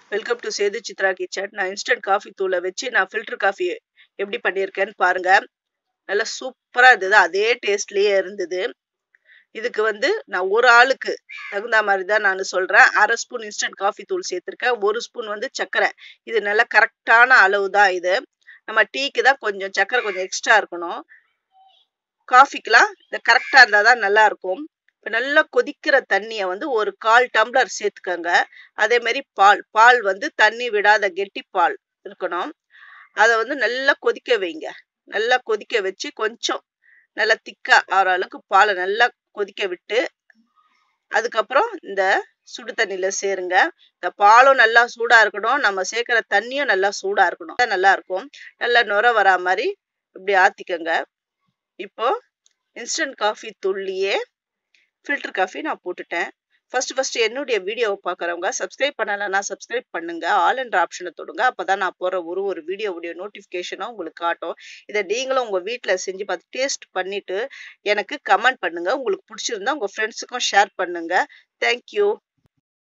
welcome to Sethu Chitra kitchen நான் instant coffee தூளை வச்சு நான் ஃபில்டர் காஃபி எப்படி பண்ணியிருக்கேன்னு பாருங்க நல்லா சூப்பராக இருந்தது அதே டேஸ்ட்லேயே இருந்தது இதுக்கு வந்து நான் ஒரு ஆளுக்கு தகுந்த மாதிரி தான் நான் சொல்கிறேன் அரை ஸ்பூன் இன்ஸ்டன்ட் காஃபி தூள் சேர்த்துருக்கேன் ஒரு ஸ்பூன் வந்து சர்க்கரை இது நல்லா கரெக்டான அளவு தான் இது நம்ம டீக்கு தான் கொஞ்சம் சர்க்கரை கொஞ்சம் எக்ஸ்ட்ரா இருக்கணும் காஃபிக்கெலாம் இந்த கரெக்டாக இருந்தால் தான் நல்லா இருக்கும் இப்போ நல்லா கொதிக்கிற தண்ணியை வந்து ஒரு கால் டம்ளர் சேர்த்துக்கோங்க அதே மாதிரி பால் பால் வந்து தண்ணி விடாத கெட்டி பால் இருக்கணும் அதை வந்து நல்லா கொதிக்க வைங்க நல்லா கொதிக்க வச்சு கொஞ்சம் நல்லா திக்கா ஆகிற அளவுக்கு பாலை நல்லா கொதிக்க விட்டு அதுக்கப்புறம் இந்த சுடு தண்ணியில சேருங்க இந்த பாலும் நல்லா சூடா இருக்கணும் நம்ம சேர்க்கிற தண்ணியும் நல்லா சூடா இருக்கணும் நல்லா இருக்கும் நல்லா நுர வரா மாதிரி இப்படி ஆத்திக்கோங்க இப்போ இன்ஸ்டன்ட் காஃபி துள்ளியே ஃபில்டர் காஃபி நான் போட்டுட்டேன் ஃபர்ஸ்ட் ஃபர்ஸ்ட் என்னுடைய வீடியோவை பார்க்குறவங்க சப்ஸ்கிரைப் பண்ணலைன்னா சப்ஸ்கிரைப் பண்ணுங்க ஆல் என்ற ஆப்ஷனை தொடுங்க அப்பதான் நான் போடுற ஒரு ஒரு வீடியோவுடைய நோட்டிஃபிகேஷனும் உங்களுக்கு காட்டும் இதை நீங்களும் உங்கள் வீட்டில் செஞ்சு பார்த்து டேஸ்ட் பண்ணிட்டு எனக்கு கமெண்ட் பண்ணுங்க உங்களுக்கு பிடிச்சிருந்தா உங்கள் ஃப்ரெண்ட்ஸுக்கும் ஷேர் பண்ணுங்க தேங்க்யூ